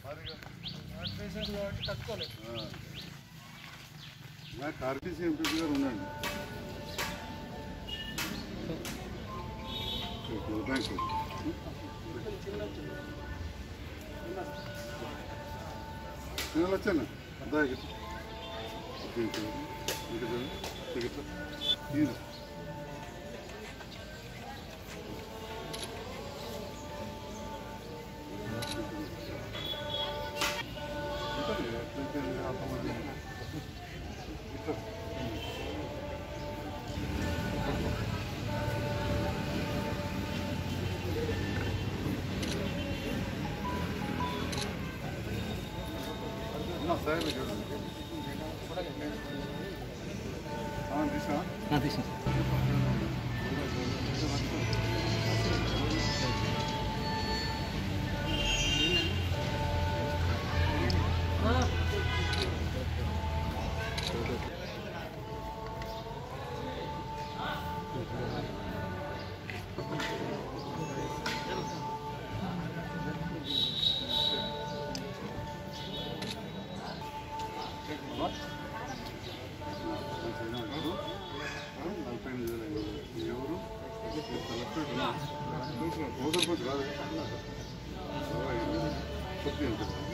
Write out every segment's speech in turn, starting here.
patient కాబట్టి కట్టుకోలేదు నాకు RTC MP గారు ఉండండి థ్యాంక్ యూ నేను వచ్చాను అదా సార్ దిశ ఎవరు ఓదర్పతి రాదు కొద్ది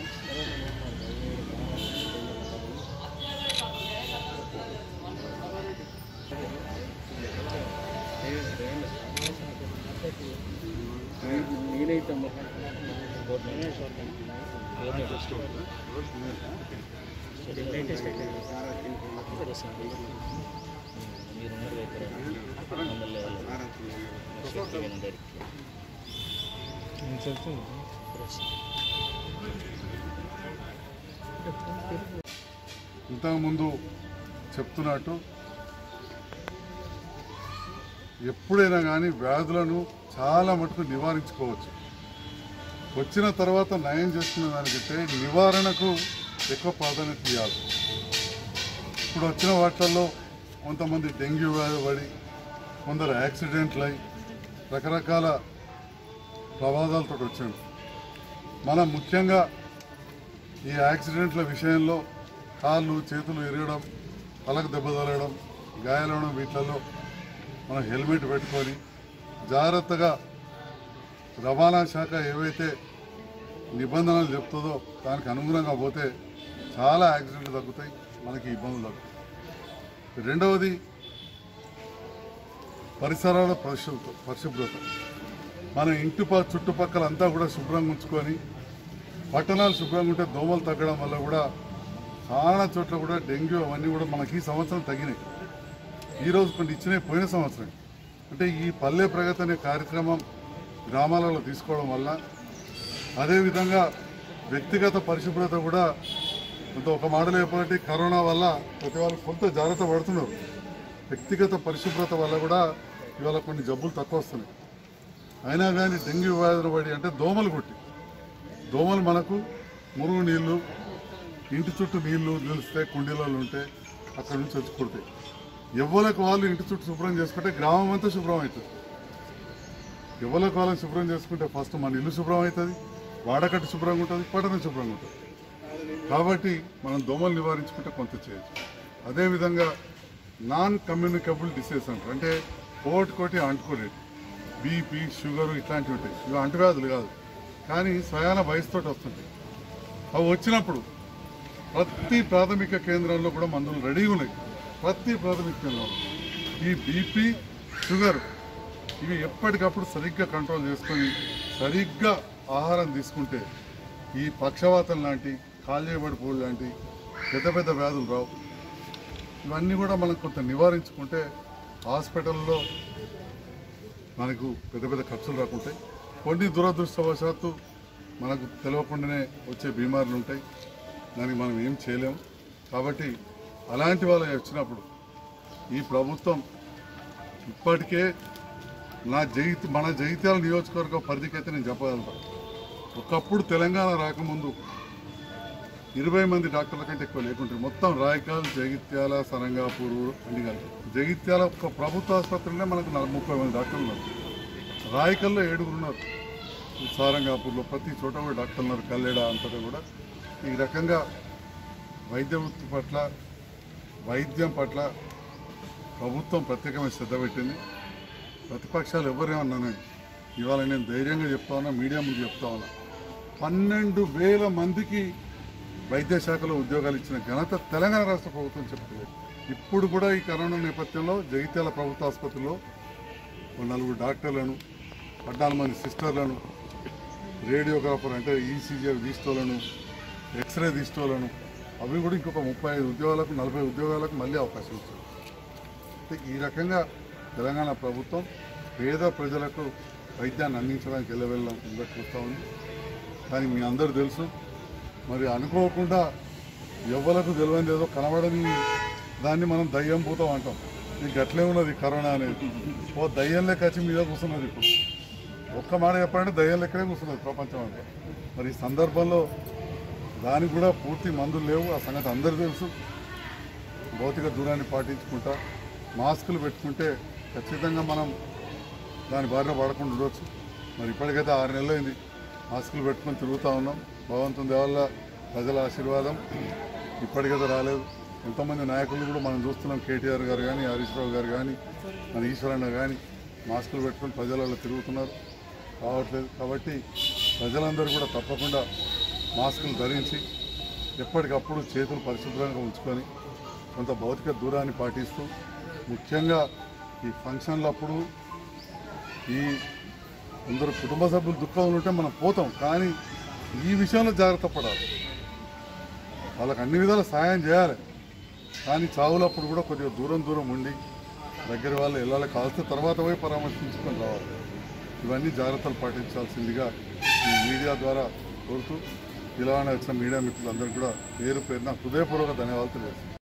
ఇంతకుముందు చెప్తున్నట్టు ఎప్పుడైనా కానీ వ్యాధులను చాలా మటుకు నివారించుకోవచ్చు వచ్చిన తర్వాత నయం చేసుకునే దానికంటే నివారణకు ఎక్కువ ప్రాధాన్యత ఇవ్వాలి ఇప్పుడు వచ్చిన వాటిల్లో కొంతమంది డెంగ్యూ వ్యాధి పడి కొందరు యాక్సిడెంట్లు అయి రకరకాల ప్రమాదాలతో వచ్చాడు మనం ముఖ్యంగా ఈ యాక్సిడెంట్ల విషయంలో కాళ్ళు చేతులు ఎరగడం తలకు దెబ్బ తగలడం గాయాలవడం వీటిలలో మనం హెల్మెట్ పెట్టుకొని జాగ్రత్తగా రవాణా శాఖ ఏవైతే నిబంధనలు చెప్తుందో దానికి అనుగుణంగా పోతే చాలా యాక్సిడెంట్లు తగ్గుతాయి మనకి ఇబ్బందులు తగ్గుతాయి రెండవది పరిసరాల పరిశుభ్రత పరిశుభ్రత మన ఇంటి ప చుట్టుపక్కల అంతా కూడా శుభ్రంగా ఉంచుకొని పట్టణాలు శుభ్రంగా ఉంటే దోమలు తగ్గడం వల్ల కూడా చాలా చోట్ల కూడా డెంగ్యూ అవన్నీ కూడా మనకి ఈ సంవత్సరం తగ్గినాయి ఈరోజు కొన్ని ఇచ్చినాయి పోయిన సంవత్సరం అంటే ఈ పల్లె ప్రగతి అనే కార్యక్రమం గ్రామాలలో తీసుకోవడం వల్ల అదేవిధంగా వ్యక్తిగత పరిశుభ్రత కూడా కొంత ఒక మాటలు చెప్పాలంటే కరోనా వల్ల ప్రతి వాళ్ళు కొంత జాగ్రత్త పడుతున్నారు వ్యక్తిగత పరిశుభ్రత వల్ల కూడా ఇవాళ కొన్ని జబ్బులు తక్కువ వస్తున్నాయి అయినా కానీ డెంగ్యూ వ్యాధులు పడి అంటే దోమలు కొట్టి దోమలు మనకు మురుగు నీళ్లు ఇంటి చుట్టూ నీళ్లు నిలిస్తే కుండీలలో ఉంటే అక్కడ నుంచి వచ్చి కుడతాయి ఎవరికి వాళ్ళు ఇంటి చుట్టూ శుభ్రం చేసుకుంటే గ్రామం అంతా శుభ్రం అవుతుంది ఎవరికి వాళ్ళని శుభ్రం చేసుకుంటే ఫస్ట్ మన ఇల్లు శుభ్రం అవుతుంది వాడకట్టు శుభ్రంగా ఉంటుంది పట్టణం శుభ్రంగా ఉంటుంది కాబట్టి మనం దోమలు నివారించుకుంటే కొంత చేయొచ్చు అదేవిధంగా నాన్ కమ్యూనికబుల్ డిసీజ్ అంటారు అంటే కోటి కోటి అంటుకోలేదు బీపీ షుగర్ ఇట్లాంటివి ఉంటాయి ఇవి అంటువ్యాధులు కాదు కానీ స్వయాన వయసుతోటి వస్తుంటాయి అవి వచ్చినప్పుడు ప్రతి ప్రాథమిక కేంద్రంలో కూడా మందులు రెడీగా ఉన్నాయి ప్రతి ప్రాథమిక కేంద్రంలో ఈ బీపీ షుగర్ ఇవి ఎప్పటికప్పుడు సరిగ్గా కంట్రోల్ చేసుకొని సరిగ్గా ఆహారం తీసుకుంటే ఈ పక్షవాతం లాంటి కాల్చేయబడి పూలు లాంటి పెద్ద పెద్ద వ్యాధులు రావు ఇవన్నీ కూడా మనం కొంత నివారించుకుంటే హాస్పిటల్లో మనకు పెద్ద పెద్ద ఖర్చులు రాకుంటాయి కొన్ని దురదృష్టవశాత్తు మనకు తెలియకుండానే వచ్చే బీమార్లు ఉంటాయి దానికి మనం ఏం చేయలేము కాబట్టి అలాంటి వాళ్ళు వచ్చినప్పుడు ఈ ప్రభుత్వం ఇప్పటికే నా జైత్ మన జైత్యాల నియోజకవర్గ పరిధికైతే నేను చెప్పగలను ఒకప్పుడు తెలంగాణ రాకముందు ఇరవై మంది డాక్టర్ల కంటే ఎక్కువ లేకుంటే మొత్తం రాయకాల్ జగిత్యాల సరంగాపూర్ అన్ని కలిపి జగిత్యాల ఒక ప్రభుత్వ ఆసుపత్రిలోనే మనకు నల- ముప్పై మంది డాక్టర్లు ఉన్నారు రాయకల్లో ఏడుగురు ఉన్నారు సారంగాపూర్లో ప్రతి చోట కూడా డాక్టర్లు ఉన్నారు కల్లెడ అంతటా కూడా ఈ రకంగా వైద్య వృత్తి పట్ల వైద్యం పట్ల ప్రభుత్వం ప్రత్యేకమైన శ్రద్ధ పెట్టింది ప్రతిపక్షాలు ఎవరేమన్నాను ఇవాళ నేను ధైర్యంగా చెప్తా ఉన్నా మీడియా ముందు చెప్తా ఉన్నా పన్నెండు వేల మందికి వైద్య శాఖలో ఉద్యోగాలు ఇచ్చిన ఘనత తెలంగాణ రాష్ట్ర ప్రభుత్వం చెప్తుంది ఇప్పుడు కూడా ఈ కరోనా నేపథ్యంలో జగిత్యాల ప్రభుత్వ ఆసుపత్రిలో ఓ నలుగురు డాక్టర్లను పద్నాలుగు మంది సిస్టర్లను రేడియోగ్రాఫర్ అంటే ఈసీజీ తీసుకోవాలను ఎక్స్రే తీసుకోవాలను అవి కూడా ఇంకొక ముప్పై ఐదు ఉద్యోగాలకు నలభై ఉద్యోగాలకు మళ్ళీ అవకాశం ఇచ్చారు అంటే ఈ రకంగా తెలంగాణ ప్రభుత్వం పేద ప్రజలకు వైద్యాన్ని అందించడానికి వెళ్ళవెళ్ళం ఇంకా చూస్తూ ఉంది కానీ మీ అందరూ తెలుసు మరి అనుకోకుండా ఎవ్వలకు తెలియని ఏదో కనబడని దాన్ని మనం దయ్యం పూతాం అంటాం నీకు అట్లే ఉన్నది కరోనా అనేది ఓ దయ్యం లెక్క వచ్చి మీద కూర్చున్నది ఇప్పుడు ఒక్క మాట చెప్పాలంటే దయ్యం లెక్కనే కూర్చున్నది ప్రపంచం అంతా మరి ఈ సందర్భంలో దానికి కూడా పూర్తి మందులు లేవు ఆ సంగతి అందరూ తెలుసు భౌతిక దూరాన్ని పాటించుకుంటా మాస్కులు పెట్టుకుంటే ఖచ్చితంగా మనం దాని బారిన పడకుండా ఉండవచ్చు మరి ఇప్పటికైతే ఆరు నెలలు అయింది మాస్కులు పెట్టుకొని తిరుగుతూ ఉన్నాం భగవంతుని దేవల్ల ప్రజల ఆశీర్వాదం ఇప్పటికైతే రాలేదు ఎంతోమంది నాయకులు కూడా మనం చూస్తున్నాం కేటీఆర్ గారు కానీ హరీష్ రావు గారు కానీ మన ఈశ్వరన్న కానీ మాస్కులు పెట్టుకొని ప్రజలలో తిరుగుతున్నారు రావట్లేదు కాబట్టి ప్రజలందరూ కూడా తప్పకుండా మాస్కులు ధరించి ఎప్పటికప్పుడు చేతులు పరిశుభ్రంగా ఉంచుకొని కొంత భౌతిక దూరాన్ని పాటిస్తూ ముఖ్యంగా ఈ ఫంక్షన్లప్పుడు ఈ కొందరు కుటుంబ సభ్యులు దుఃఖంలో ఉంటే మనం పోతాం కానీ ఈ విషయంలో జాగ్రత్త పడాలి వాళ్ళకి అన్ని విధాల సాయం చేయాలి కానీ చావులప్పుడు కూడా కొద్దిగా దూరం దూరం ఉండి దగ్గర వాళ్ళు వెళ్ళాలి కాల్సిన తర్వాత పోయి పరామర్శించుకొని రావాలి ఇవన్నీ జాగ్రత్తలు పాటించాల్సిందిగా ఈ మీడియా ద్వారా కోరుతూ ఇలా వచ్చిన మీడియా మిత్రులందరికీ కూడా పేరు పేరున హృదయపూర్వక ధన్యవాదాలు తెలియజేస్తాను